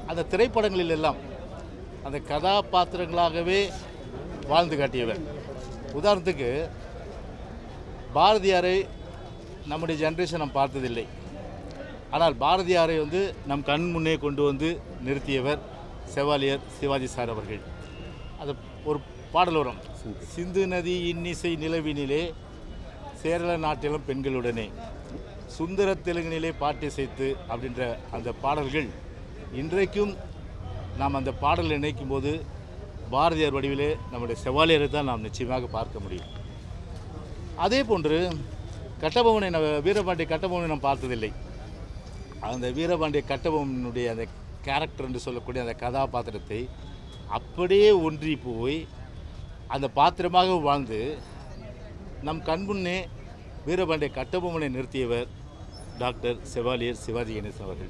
அந்த திரைப்படங்களில் எல்லாம் அந்த கதாபாத்திரங்களாகவே வாழ்ந்து காட்டியவர் உதாரணத்துக்கு பாரதியாரை நம்முடைய ஜென்ரேஷன் நாம் பார்த்ததில்லை ஆனால் பாரதியாரை வந்து நம் கண் முன்னே கொண்டு வந்து நிறுத்தியவர் செவாலியர் சிவாஜி சார் அவர்கள் அது ஒரு பாடல் வரும் சிந்து நதி இன்னிசை நிலவினிலே சேரள நாட்டிலும் பெண்களுடனே சுந்தர தெலுங்கினிலே பாட்டிசைத்து அப்படின்ற அந்த பாடல்கள் இன்றைக்கும் நாம் அந்த பாடலை நினைக்கும் போது பாரதியார் வடிவிலே நம்முடைய செவாலியரை தான் நாம் நிச்சயமாக பார்க்க முடியும் அதே போன்று கட்டபொம்மனை நம்ம வீரபாண்டிய கட்டபொம்மனை நாம் பார்த்ததில்லை அந்த வீரபாண்டிய கட்டபொம்மனுடைய அந்த கேரக்டர் என்று சொல்லக்கூடிய அந்த கதாபாத்திரத்தை அப்படியே ஒன்றி போய் அந்த பாத்திரமாக வாழ்ந்து நம் கண்முன்னே வீரபாண்டிய கட்டபொம்மனை நிறுத்தியவர் டாக்டர் செவாலியர் சிவாஜி கணேசன் அவர்கள்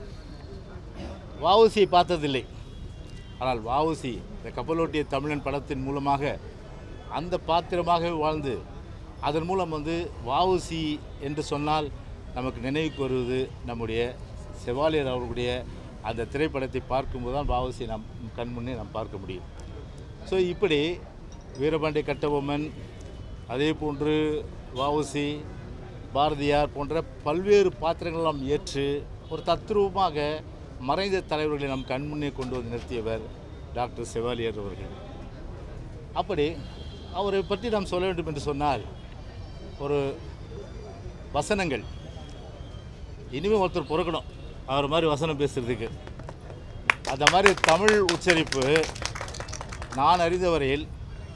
வஉசியை பார்த்ததில்லை ஆனால் வஉசி இந்த கப்பலோட்டிய தமிழன் படத்தின் மூலமாக அந்த பாத்திரமாக வாழ்ந்து அதன் மூலம் வந்து வஉசி என்று சொன்னால் நமக்கு நினைவுக்கு வருவது நம்முடைய செவாலியர் அவர்களுடைய அந்த திரைப்படத்தை பார்க்கும்போது தான் வஉசி நம் கண் முன்னே நாம் பார்க்க முடியும் ஸோ இப்படி வீரபாண்டிய கட்டபொம்மன் அதே போன்று வஉசி பாரதியார் போன்ற பல்வேறு பாத்திரங்கள் நாம் ஏற்று ஒரு தத்ரூபமாக மறைந்த தலைவர்களை நம் கண்முன்னே கொண்டு வந்து நிறுத்தியவர் டாக்டர் செவாலியர் அவர்கள் அப்படி அவரை பற்றி நாம் சொல்ல வேண்டும் என்று சொன்னால் ஒரு வசனங்கள் இனிமேல் ஒருத்தர் பிறக்கணும் அவர் மாதிரி வசனம் பேசுறதுக்கு அந்த மாதிரி தமிழ் உச்சரிப்பு நான் அறிந்தவரையில்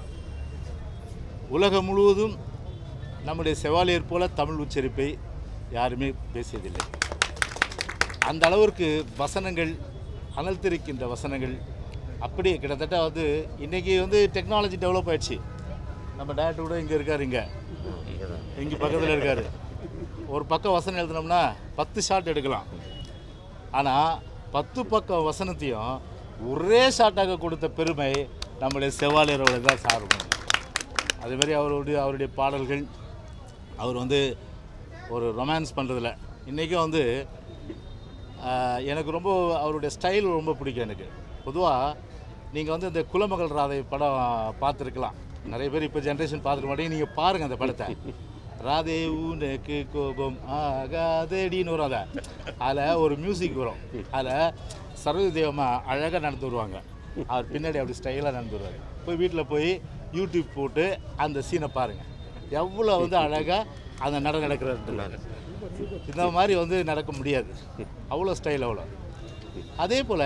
உலகம் முழுவதும் நம்முடைய செவாலியர் போல தமிழ் உச்சரிப்பை யாருமே பேசியதில்லை அந்த அளவிற்கு வசனங்கள் அனல் தெரிக்கின்ற வசனங்கள் அப்படியே கிட்டத்தட்ட வந்து இன்றைக்கி வந்து டெக்னாலஜி டெவலப் ஆயிடுச்சு நம்ம டேரக்டர் கூட இங்கே இருக்கார் இங்கே இங்கே பக்கத்தில் இருக்கார் ஒரு பக்கம் வசனம் எழுதினோம்னா பத்து ஷாட் எடுக்கலாம் ஆனால் பத்து பக்கம் வசனத்தையும் ஒரே ஷாட்டாக கொடுத்த பெருமை நம்முடைய செவாலியரோட தான் சாரும் அதே மாதிரி அவருடைய அவருடைய பாடல்கள் அவர் வந்து ஒரு ரொமான்ஸ் பண்ணுறதில்ல இன்றைக்கும் வந்து ஆஹ், எனக்கு ரொம்ப அவருடைய ஸ்டைல் ரொம்ப பிடிக்கும் எனக்கு பொதுவாக நீங்கள் வந்து இந்த குலமகள் ராதை படம் பார்த்துருக்கலாம் நிறைய பேர் இப்போ ஜென்ரேஷன் பார்த்துருக்க மாட்டீங்க நீங்கள் பாருங்கள் அந்த படத்தை ராதே உனக்கு கோபம் ஆகாதடின்னு வரும் அதை அதில் ஒரு மியூசிக் வரும் அதில் சரஸ்வதி தேவமா அழகாக நடந்து வருவாங்க அவர் பின்னாடி அப்படி ஸ்டைலாக நடந்து வருவார் போய் வீட்டில் போய் யூடியூப் போட்டு அந்த சீனை பாருங்கள் எவ்வளோ வந்து அழகாக அந்த நட நடக்கிறாரு இந்த மாதிரி வந்து நடக்க முடியாது அவ்வளோ ஸ்டைல் அவ்வளோ அதே போல்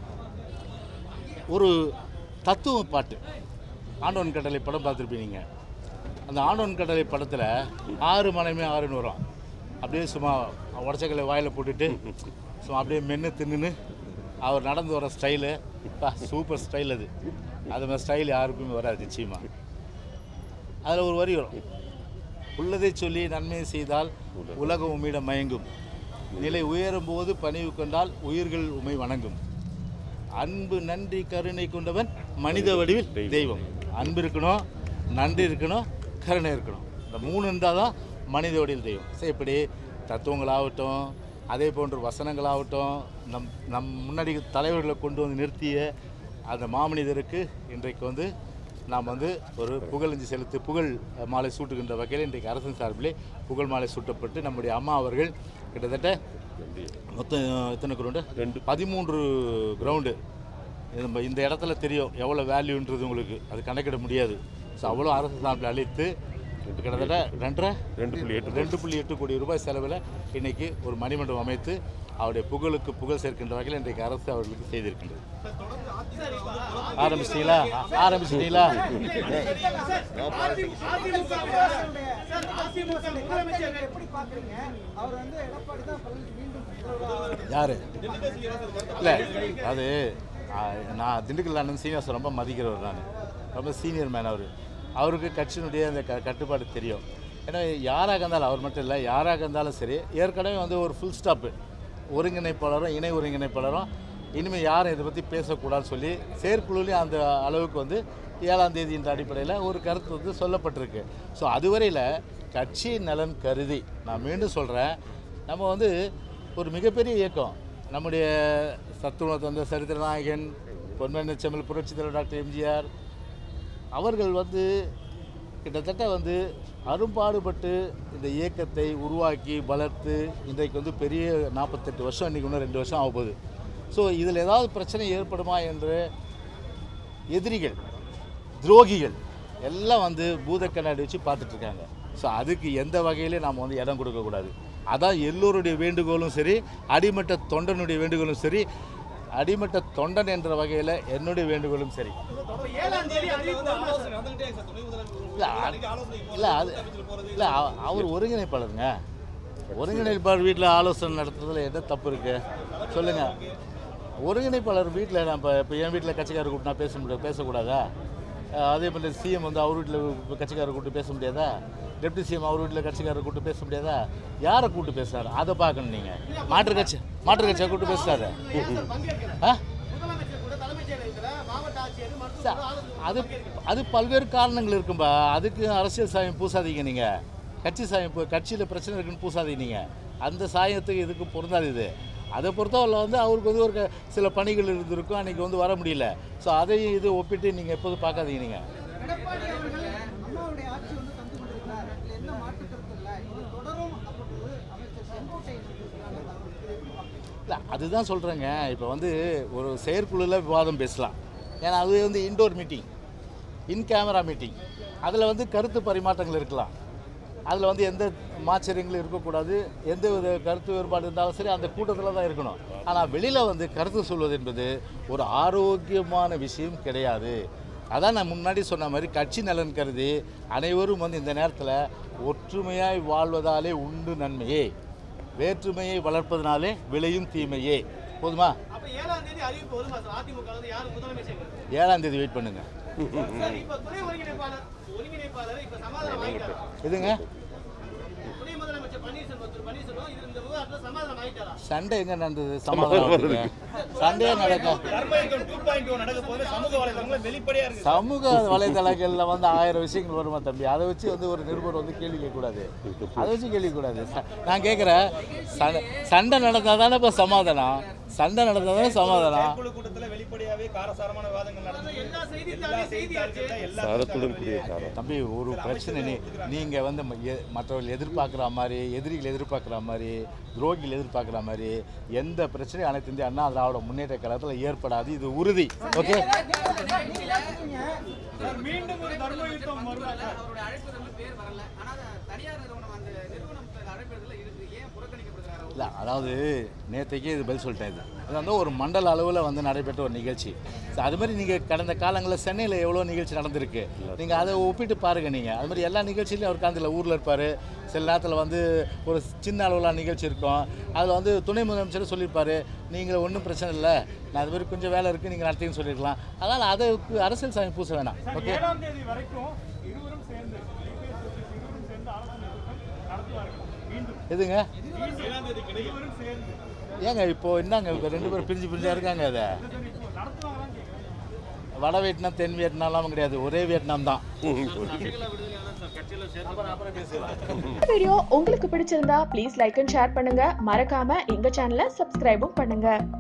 ஒரு தத்துவ பாட்டு ஆண்டவன் கடலை படம் பார்த்துருப்பீங்க நீங்கள் அந்த ஆண்டவன் கடலை படத்தில் ஆறு மனைமே ஆறுன்னு வரும் அப்படியே சும்மா உடச்சக்கலை வாயில் போட்டுட்டு சும்மா அப்படியே மென்று தின்னுன்னு அவர் நடந்து வர ஸ்டைலு பா சூப்பர் ஸ்டைல் அது அது மாதிரி ஸ்டைல் யாருக்குமே வராது நிச்சயமாக அதில் ஒரு வரி வரும் உள்ளதை சொல்லி நன்மை செய்தால் உலகம் உம்மிடம் மயங்கும் நிலை உயரும் போது பணிவு கொண்டால் உயிர்கள் உமை வணங்கும் அன்பு நன்றி கருணை கொண்டவன் மனித வடிவில் தெய்வம் அன்பு இருக்கணும் நன்றி இருக்கணும் கருணை இருக்கணும் இந்த மூணு இருந்தால் தான் மனித வடிவில் தெய்வம் சரி இப்படி தத்துவங்களாகட்டும் அதே போன்று வசனங்களாகட்டும் நம் நம் முன்னாடி தலைவர்களை கொண்டு வந்து நிறுத்திய அந்த மாமனிதருக்கு இன்றைக்கு வந்து நாம் வந்து ஒரு புகழஞ்சு செலுத்தி புகழ் மாலை சூட்டுகின்ற வகையில் இன்றைக்கு அரசின் சார்பிலே புகழ் மாலை சூட்டப்பட்டு நம்முடைய அம்மா அவர்கள் கிட்டத்தட்ட மொத்தம் எத்தனை கிரவுண்டு ரெண்டு பதிமூன்று கிரவுண்டு நம்ம இந்த இடத்துல தெரியும் எவ்வளோ வேல்யூன்றது உங்களுக்கு அது கணக்கிட முடியாது ஸோ அவ்வளோ அரசு சார்பில் அளித்து கிட்டத்தட்ட ரெண்டரை ரெண்டு புள்ளி எட்டு ரெண்டு புள்ளி எட்டு கோடி ரூபாய் செலவில் இன்னைக்கு ஒரு மணிமண்டபம் அமைத்து அவருடைய புகழுக்கு புகழ் சேர்க்கின்ற வகையில் இன்றைக்கு அரசு அவர்களுக்கு செய்திருக்கின்றது ஆரம்பிச்சிட்டீங்களா ஆரம்பிச்சிட்டீங்களா யாரு இல்லை அது ஆ, நான் திண்டுக்கல் அண்ணன் சீனிவாசன் ரொம்ப மதிக்கிறவர் நான் ரொம்ப சீனியர் மேன் அவர் அவருக்கு கட்சியினுடைய அந்த க கட்டுப்பாடு தெரியும் ஏன்னா யாராக இருந்தாலும் அவர் மட்டும் இல்லை யாராக இருந்தாலும் சரி ஏற்கனவே வந்து ஒரு ஃபுல் ஸ்டாப்பு ஒருங்கிணைப்பாளரும் இணை ஒருங்கிணைப்பாளரும் இனிமேல் யாரும் இதை பற்றி பேசக்கூடாதுன்னு சொல்லி செயற்குழுலேயும் அந்த அளவுக்கு வந்து ஏழாம் தேதின்ற அடிப்படையில் ஒரு கருத்து வந்து சொல்லப்பட்டிருக்கு ஸோ அதுவரையில் கட்சி நலன் கருதி நான் மீண்டும் சொல்கிறேன் நம்ம வந்து ஒரு மிகப்பெரிய இயக்கம் நம்முடைய சத்துணவு தந்த சரித்திரநாயகன் பொன்மன செம்மல் புரட்சித் தலைவர் டாக்டர் எம்ஜிஆர் அவர்கள் வந்து கிட்டத்தட்ட வந்து அரும்பாடுபட்டு இந்த இயக்கத்தை உருவாக்கி வளர்த்து இன்றைக்கு வந்து பெரிய நாற்பத்தெட்டு வருஷம் இன்றைக்கி இன்னும் ரெண்டு வருஷம் ஆக போகுது ஸோ இதில் ஏதாவது பிரச்சனை ஏற்படுமா என்று எதிரிகள் துரோகிகள் எல்லாம் வந்து பூத கண்ணாடி வச்சு பார்த்துட்ருக்காங்க ஸோ அதுக்கு எந்த வகையிலையும் நாம் வந்து இடம் கொடுக்கக்கூடாது அதான் எல்லோருடைய வேண்டுகோளும் சரி அடிமட்ட தொண்டனுடைய வேண்டுகோளும் சரி அடிமட்ட தொண்டன் என்ற வகையில் என்னுடைய வேண்டுகோளும் சரி ஏழாம் தேதி அறிவிப்பு வருமா சார்? இல்லை இல்லை அது இல்லை அவ- அவர் ஒருங்கிணைப்பாளருங்க ஒருங்கிணைப்பாளர் வீட்டில் ஆலோசனை நடத்துறதுல என்ன தப்பு இருக்கு சொல்லுங்க ஒருங்கிணைப்பாளர் வீட்டில் நான் இப்போ இப்போ என் வீட்டில் கட்சிக்காரர் கூப்பிட்டு நான் பேச முடியாது பேசக்கூடாதா அஹ் அதே மாதிரி சிஎம் வந்து அவர் வீட்டில் கட்சிக்காரர் கூப்பிட்டு பேச முடியாதா டெப்டி சிஎம் அவர் வீட்டில் கட்சிக்காரர் கூப்பிட்டு பேச முடியாதா யாரை கூப்பிட்டு பேசுறாரு அதை பார்க்கணும் நீங்கள் மாற்று கட்சி மாற்று கட்சியை கூப்பிட்டு பேசுறாரு ஏன் சார் பங்கேற்கல? ஆ முதலமைச்சர் கூட தலைமைச் செயலகத்துல மாவட்ட ஆட்சியர் மருத்துவர் ச- கூட ஆலோசனை அது அது பல்வேறு காரணங்கள் இருக்கும்பா அதுக்கு அரசியல் சாயம் பூசாதீங்க நீங்கள் கட்சி சாயம் பூ கட்சியில் பிரச்சனை இருக்குன்னு பூசாதீங்க நீங்கள் அந்த சாயத்துக்கு இதுக்கு பொருந்தாது இது அதை பொறுத்தவரை வந்து அவருக்கு வந்து ஒரு க- சில பணிகள் இருந்திருக்கும் அன்றைக்கி வந்து வர முடியல ஸோ அதையும் இது ஒப்பிட்டு நீங்கள் எப்போதும் பார்க்காதீங்க நீங்கள் எடப்பாடி அவர்கள் அம்மாவுடைய ஆட்சி வந்து தந்து கொண்டிருக்கிறார் இதுல எந்த மாற்று கருத்து இல்லை இது தொடரும் அப்படின்னு அமைச்சர் செங்கோட்டையன் சொல்லியிருக்கிறாங்க தகவல். இல்லை அதுதான் சொல்கிறேங்க இப்போ வந்து ஒரு செயற்குழுவில் விவாதம் பேசலாம் ஏன்னா அது வந்து indoor meeting in camera meeting அதில் வந்து கருத்து பரிமாற்றங்கள் இருக்கலாம் அதில் வந்து எந்த மாச்சரியங்களும் இருக்கக்கூடாது எந்த வித கருத்து வேறுபாடு இருந்தாலும் சரி அந்த கூட்டத்தில் தான் இருக்கணும் ஆனால் வெளியில் வந்து கருத்து சொல்வது என்பது ஒரு ஆரோக்கியமான விஷயம் கிடையாது அதான் நான் முன்னாடி சொன்ன மாதிரி கட்சி நலன் கருதி அனைவரும் வந்து இந்த நேரத்தில் ஒற்றுமையாய் வாழ்வதாலே உண்டு நன்மையே வேற்றுமையை வளர்ப்பதனாலே விளையும் தீமையே போதுமா அப்ப ஏழாம் தேதி அறிவிப்பு வருமா சார் அதிமுக ல இருந்து யார் முதலமைச்சர் ஏழாம் தேதி வெயிட் பண்ணுங்க சார் இப்ப துணை ஒருங்கிணைப்பாளர் ஒருங்கிணைப்பாளர் இப்ப சமாதானம் ஆயிட்டாரா இதுங்க துணை முதலமைச்சர் பன்னீர்செல்வம் திரு பன்னீர்செல்வம் இது இந்த விவகாரத்துல சமாதானம் ஆயிட்டாரா சண்டை எங்க நடந்தது சமாதானம் ஆகுதுங்க. சண்டையே நடக்கும் தர்மயுகம் டூ பாயிண்ட் டூ நடக்க போது சமூக வலைதளங்களில் வெளிப்படையா இருக்கு சமூக வலைதளங்களில் வந்து ஆயிரம் விஷயங்கள் வருமா தம்பி அதை வச்சு வந்து ஒரு நிருபர் வந்து கேள்வி கேட்கக்கூடாது அதை வச்சு கேள்வி கூடாது ச- நான் கேட்குறேன் சண்டை சண்டை நடந்தால் தானே இப்போ சமாதானம் சண்டை நடந்தால் தானே சமாதானம் குழு கூட்டத்துல வெளிப்படையாவே காரசாரமான விவாதங்கள் நடந்தது எல்லா எல்லா செய்தித்தாளையும் செய்தியாச்சு செய்தித்தாள்கள்ல எல்லா சாரத்துடன் செய்தித்தாள்கள்லயும் கூடிய சாரம் தம்பி ஒரு பிரச்சனை நீ நீங்கள் வந்து ம- எ- மற்றவர்கள் எதிர்பார்க்குற மாதிரி எதிரிகள் எதிர்பார்க்குற மாதிரி துரோகிகள் எதிர்பார்க்குற மாதிரி எந்த பிரச்சனையும் அனைத்து இந்திய அண்ணா திராவிட முன்னேற்ற கழகத்தில் ஏற்படாது இது உறுதி ஓகே மீண்டும் ஒரு தர்ம யுத்தம் வருமா சார்? அவருடைய அழைப்புதல்ல பேர் வரல ஆனா அது தனியார் நிறுவனம் அந்த நிறுவனம் அழைப்புதல்ல இருக்கு ஏன் புறக்கணிக்கப்படுகிறார் அவர்? இல்லை அதாவது நேற்றைக்கே இது பதில் சொல்லிட்டேன் இது அது வந்து ஒரு மண்டல அளவில் வந்து நடைபெற்ற ஒரு நிகழ்ச்சி ஸோ அது மாதிரி நீங்கள் கடந்த காலங்களில் சென்னையில் எவ்வளோ நிகழ்ச்சி நடந்திருக்கு நீங்கள் அதை ஒப்பிட்டு பாருங்கள் நீங்கள் அது மாதிரி எல்லா நிகழ்ச்சியிலையும் அவர் காந்தில் ஊரில் இருப்பார் சில நேரத்தில் வந்து ஒரு சின்ன அளவிலான நிகழ்ச்சி இருக்கும் அதில் வந்து துணை முதலமைச்சர் சொல்லியிருப்பார் நீங்கள் ஒன்றும் பிரச்சனை இல்லை நான் அது மாதிரி கொஞ்சம் வேலை இருக்குது நீங்கள் நடத்தின்னு சொல்லியிருக்கலாம் அதனால் அதை அரசியல் சாமி பூச வேணாம் ஓகே ஏழாம் தேதி வரைக்கும் இருவரும் சேர்ந்து இருவரும் சேர்ந்து ஆலோசனை கூட்டம் நடத்துவார்கள் மீண்டும் எதுங்க ஏழாம் தேதி இருவரும் சேர்ந்து ஏங்க இப்போ என்னங்க இப்போ ரெண்டு பேரும் பிரிஞ்சு பிரிஞ்சா இருக்காங்க அதை நடத்துவாங்களான்னு கேட்குறேன் வட வியட்நாம் தென் வியட்நாம்லாம் கிடையாது ஒரே வியட்நாம் தான் வீடியோ உங்களுக்கு பிடிச்சிருந்தா ப்ளீஸ் லைக் அண்ட் ஷேர் பண்ணுங்க மறக்காம எங்க சேனலை சப்ஸ்கிரைபும் பண்ணுங்க